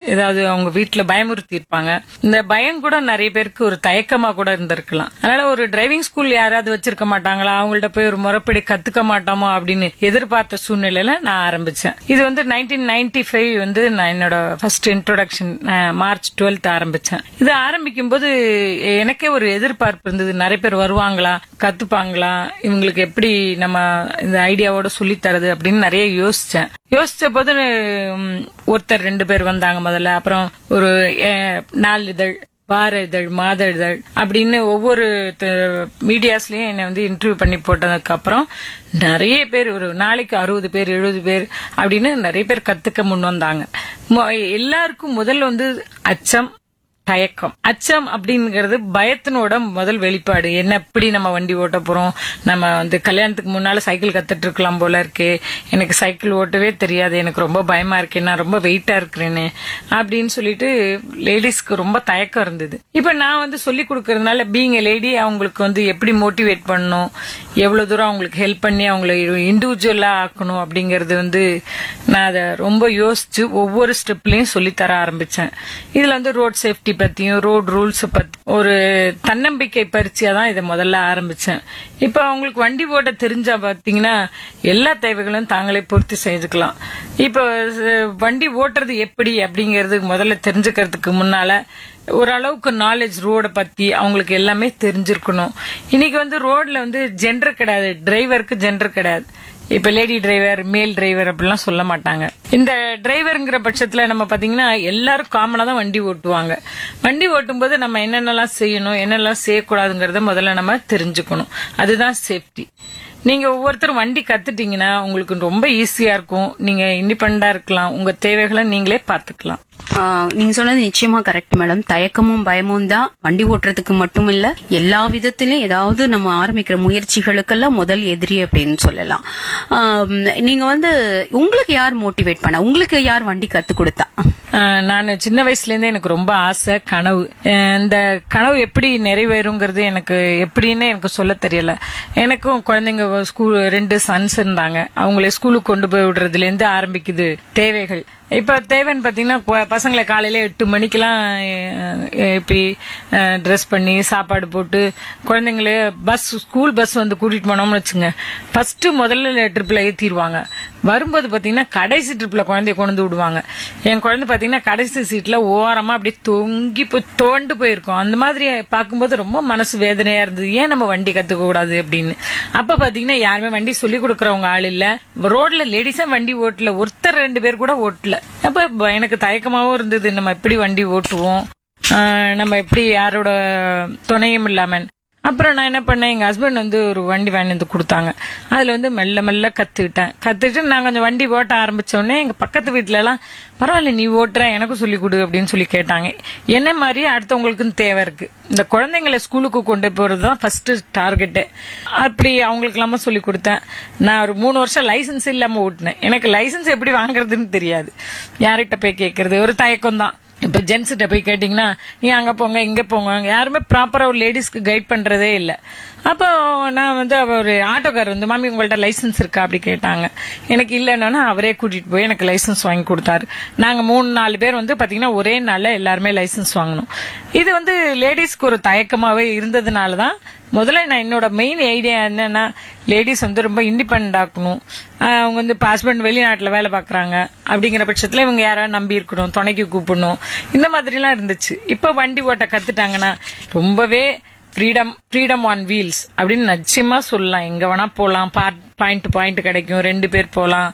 ஏதாவது அவங்க வீட்டுல பயமுறுத்தி இருப்பாங்க இந்த பயம் கூட நிறைய பேருக்கு ஒரு தயக்கமா கூட இருந்திருக்கலாம் அதனால ஒரு டிரைவிங் ஸ்கூல் யாராவது வச்சிருக்க மாட்டாங்களா அவங்கள்ட்ட போய் ஒரு முறைப்படி கத்துக்க மாட்டோமோ அப்படின்னு எதிர்பார்த்த சூழ்நிலையில நான் ஆரம்பிச்சேன் இது வந்து நைன்டீன் நைன்டி ஃபைவ் வந்து நான் என்னோட ஃபர்ஸ்ட் இன்ட்ரோடக்ஷன் மார்ச் டுவெல்த் ஆரம்பிச்சேன் இது ஆரம்பிக்கும் போது எனக்கே ஒரு எதிர்பார்ப்பு இருந்தது நிறைய பேர் வருவாங்களா கத்துப்பாங்களா இவங்களுக்கு எப்படி நம்ம இந்த ஐடியாவோட சொல்லி தரது அப்படின்னு நிறைய யோசிச்சேன் யோசிச்ச போது உம், ஒருத்தர் ரெண்டு பேர் வந்தாங்க முதல்ல அப்புறம் ஒரு அஹ், நாளிதழ் வார இதழ் மாத இதழ் அப்படின்னு ஒவ்வொரு மீடியாஸ்லயும் என்னை வந்து இன்டர்வியூ பண்ணி போட்டதுக்கு அப்புறம் நிறைய பேர் ஒரு நாளைக்கு அறுபது பேர் எழுபது பேர் அப்படின்னு நிறைய பேர் கத்துக்க முன் வந்தாங்க மொ- எல்லாருக்கும் முதல்ல வந்து அச்சம் தயக்கம் அச்சம் அப்படிங்கிறது பயத்தினோட முதல் வெளிப்பாடு என்ன எப்படி நம்ம வண்டி ஓட்ட போறோம் நம்ம வந்து கல்யாணத்துக்கு முன்னால சைக்கிள் கத்துட்டு இருக்கலாம் போல இருக்கே எனக்கு சைக்கிள் ஓட்டவே தெரியாது எனக்கு ரொம்ப பயமா இருக்கேன் நான் ரொம்ப வெயிட்டா இருக்கிறேன்னு அப்படின்னு சொல்லிட்டு லேடிஸ்க்கு ரொம்ப தயக்கம் இருந்தது இப்ப நான் வந்து சொல்லி கொடுக்கறதுனால பீங் லேடி அவங்களுக்கு வந்து எப்படி மோட்டிவேட் பண்ணணும் எவ்வளவு தூரம் அவங்களுக்கு ஹெல்ப் பண்ணி அவங்கள இண்டிவிஜுவலா ஆக்கணும் அப்படிங்கறது வந்து நான் அதை ரொம்ப யோசிச்சு ஒவ்வொரு ஸ்டெப்லயும் சொல்லி தர ஆரம்பிச்சேன் இதுல வந்து ரோட் சேஃப்டி பத்தியும் ரோட் ரூல்ஸ் பத்தி ஒரு தன்னம்பிக்கை பரிச்சையா தான் இதை முதல்ல ஆரம்பிச்சேன் இப்ப அவங்களுக்கு வண்டி ஓட்ட தெரிஞ்சா பாத்தீங்கன்னா எல்லா தேவைகளும் தாங்களே பூர்த்தி செஞ்சுக்கலாம் இப்ப அஹ், வண்டி ஓட்டுறது எப்படி அப்படிங்கறது முதல்ல தெரிஞ்சுக்கிறதுக்கு முன்னால ஓரளவுக்கு நாலேஜ் ரோட பத்தி அவங்களுக்கு எல்லாமே தெரிஞ்சிருக்கணும் இன்னைக்கு வந்து ரோட்ல வந்து ஜெண்டர் கிடையாது டிரைவருக்கு ஜெண்டர் கிடையாது இப்ப லேடி டிரைவர் மேல் டிரைவர் அப்படிலாம் சொல்ல மாட்டாங்க இந்த டிரைவருங்கிற பட்சத்துல நம்ம பாத்தீங்கன்னா எல்லாரும் காமனா தான் வண்டி ஓட்டுவாங்க வண்டி ஓட்டும்போது நம்ம என்னென்னலாம் செய்யணும் என்னெல்லாம் செய்யக்கூடாதுங்கிறத முதல்ல நம்ம தெரிஞ்சுக்கணும் அதுதான் சேஃப்டி நீங்க ஒவ்வொருத்தரும் வண்டி கத்துட்டீங்கன்னா உங்களுக்கு ரொம்ப ஈஸியா இருக்கும் நீங்க இண்டிபெண்டா இருக்கலாம் உங்க தேவைகளை நீங்களே பாத்துக்கலாம் ஆஹ் நீங்க சொன்னது நிச்சயமா கரெக்ட் மேடம் தயக்கமும் பயமும் தான் வண்டி ஓட்டுறதுக்கு மட்டும் இல்ல எல்லா விதத்திலும் ஏதாவது நம்ம ஆரம்பிக்கிற முயற்சிகளுக்கெல்லாம் முதல் எதிரி அப்படின்னு சொல்லலாம் ஆம், நீங்க வந்து உங்களுக்கு யார் மோட்டிவேட் பண்ண உங்களுக்கு யார் வண்டி கத்து கொடுத்தா ஆஹ் நான் சின்ன வயசுல இருந்தே எனக்கு ரொம்ப ஆசை கனவு அஹ் இந்த கனவு எப்படி நிறைவேறுங்கிறது எனக்கு எப்படின்னு எனக்கு சொல்ல தெரியல எனக்கும் குழந்தைங்க ஸ்கூல் ரெண்டு சன்ஸ் இருந்தாங்க அவங்களே ஸ்கூலுக்கு கொண்டு போய் விடுறதுல இருந்து ஆரம்பிக்குது தேவைகள் இப்ப தேவைன்னு பாத்தீங்கன்னா கு- பசங்களை காலையில எட்டு மணிக்கெல்லாம் அஹ், இப்படி ட்ரெஸ் பண்ணி சாப்பாடு போட்டு குழந்தைங்களே பஸ் ஸ்கூல் பஸ் வந்து கூட்டிட்டு போனோம்னு வச்சுங்க ஃபர்ஸ்ட் முதல்ல ட்ரிப்ல ஏத்திடுவாங்க வரும்போது பாத்தீங்கன்னா கடைசி ட்ரிப்ல குழந்தைய கொண்டு வந்து விடுவாங்க என் குழந்தை பாத்தீங்கன்னா கடைசி சீட்ல ஓரமா அப்படியே தொங்கி போய் தோண்டு போயிருக்கும் அந்த மாதிரி பார்க்கும்போது ரொம்ப மனசு வேதனையா இருந்தது ஏன் நம்ம வண்டி கத்துக்க கூடாது அப்படின்னு அப்ப பாத்தீங்கன்னா யாருமே வண்டி சொல்லி கொடுக்கறவங்க ஆள் இல்ல ரோட்ல லேடிஸா வண்டி ஓட்டல ஒருத்தர் ரெண்டு பேர் கூட ஓட்டல அப்ப ப- எனக்கு தயக்கமாவும் இருந்தது நம்ம எப்படி வண்டி ஓட்டுவோம் ஆஹ் நம்ம எப்படி யாரோட துணையும் இல்லாம அப்புறம் நான் என்ன பண்ணேன் எங்க ஹஸ்பண்ட் வந்து ஒரு வண்டி வாங்கி வந்து கொடுத்தாங்க அதுல வந்து மெல்ல மெல்ல கத்துக்கிட்டேன் கத்துக்கிட்டு நான் கொஞ்சம் வண்டி ஓட்ட ஆரம்பிச்ச உடனே எங்க பக்கத்து வீட்ல எல்லாம் பரவாயில்ல நீ ஓட்டுற எனக்கும் சொல்லி கொடு அப்படின்னு சொல்லி கேட்டாங்க என்ன மாதிரி அடுத்தவங்களுக்கும் தேவை இருக்கு இந்த குழந்தைங்களை ஸ்கூலுக்கு கொண்டு போறது தான் ஃபர்ஸ்ட் டார்கெட்டு அப்படி அவங்களுக்கு எல்லாமே சொல்லி கொடுத்தேன் நான் ஒரு மூணு வருஷம் லைசென்ஸ் இல்லாம ஓட்டினேன் எனக்கு லைசென்ஸ் எப்படி வாங்குறதுன்னு தெரியாது யார்கிட்ட போய் கேட்கறது ஒரு தயக்கம் தான் இப்ப ஜென்ஸ்கிட்ட போய் கேட்டீங்கன்னா நீ அங்க போங்க இங்க போங்க யாருமே ப்ராப்பரா ஒரு லேடிஸ்க்கு கைட் பண்றதே இல்ல அப்போ நான் வந்து அவ ஒரு ஆட்டோக்கார் வந்து மாமி உங்கள்ட்ட லைசென்ஸ் இருக்கா அப்படி கேட்டாங்க எனக்கு இல்லைன்னா அவரே கூட்டிட்டு போய் எனக்கு லைசென்ஸ் வாங்கி கொடுத்தாரு நாங்க மூணு நாலு பேர் வந்து பாத்தீங்கன்னா ஒரே நாள்ல எல்லாருமே லைசென்ஸ் வாங்கணும் இது வந்து லேடிஸ்க்கு ஒரு தயக்கமாவே இருந்ததுனால தான் முதல்ல நான் என்னோட மெயின் ஐடியா என்னன்னா லேடிஸ் வந்து ரொம்ப இண்டிபெண்ட் ஆக்கணும் ஆஹ் அவங்க வந்து இப்போ ஹஸ்பண்ட் வெளிநாட்டில் வேலை பார்க்குறாங்க அப்படிங்கிற பட்சத்தில் இவங்க யாராவது நம்பி இருக்கணும் துணைக்கு கூப்பிடணும் இந்த மாதிரிலாம் இருந்துச்சு இப்போ வண்டி ஓட்ட கத்துட்டாங்கன்னா ரொம்பவே ஃப்ரீடம் ஃப்ரீடம் ஆன் வீல்ஸ் அப்படின்னு நிச்சயமா சொல்லலாம் எங்க வேணா போகலாம் பாயிண்ட் டு பாயிண்ட் கிடைக்கும் ரெண்டு பேர் போகலாம்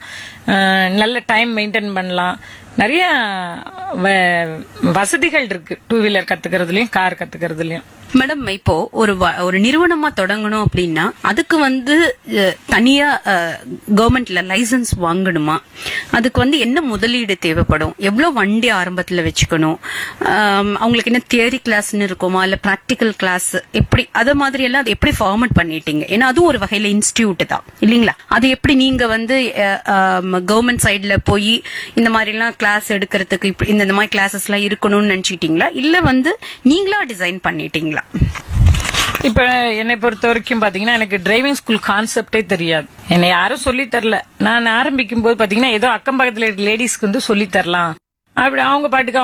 நல்ல டைம் மெயின்டைன் பண்ணலாம் நிறைய வ- வசதிகள் இருக்கு டூ வீலர் கத்துக்கிறதுலயும் கார் கத்துக்கிறதுலயும் மேடம் இப்போ ஒரு வ- ஒரு நிறுவனமா தொடங்கணும் அப்படின்னா அதுக்கு வந்து அஹ், தனியா கவர்மெண்ட்ல லைசென்ஸ் வாங்கணுமா அதுக்கு வந்து என்ன முதலீடு தேவைப்படும் எவ்வளவு வண்டி ஆரம்பத்துல வச்சுக்கணும் ஆம், அவங்களுக்கு என்ன தியரி கிளாஸ்னு இருக்குமா இல்ல பிராக்டிக்கல் கிளாஸ் எப்படி அத மாதிரி எல்லாம் அது எப்படி ஃபார்மட் பண்ணிட்டீங்க ஏன்னா அதுவும் ஒரு வகையில இன்ஸ்டிடியூட் தான் இல்லீங்களா அது எப்படி நீங்க வந்து கவர்மெண்ட் சைடுல போய் இந்த மாதிரி எல்லாம் கிளாஸ் எடுக்கிறதுக்கு இப்படி இந்த இந்த மாதிரி கிளாஸஸ் எல்லாம் இருக்கணும்னு நினைச்சிட்டீங்களா இல்ல வந்து நீங்களா டிசைன் பண்ணிட்டீங்களா இப்ப என்னை பொறுத்த வரைக்கும் பாத்தீங்கன்னா எனக்கு டிரைவிங் ஸ்கூல் கான்செப்டே தெரியாது என்னை யாரும் சொல்லி தரல நான் ஆரம்பிக்கும் போது பாத்தீங்கன்னா ஏதோ அக்கம் பக்கத்துல லேடிஸ்க்கு வந்து சொல்லி தரலாம் அப்படி அவங்க பாட்டுக்கு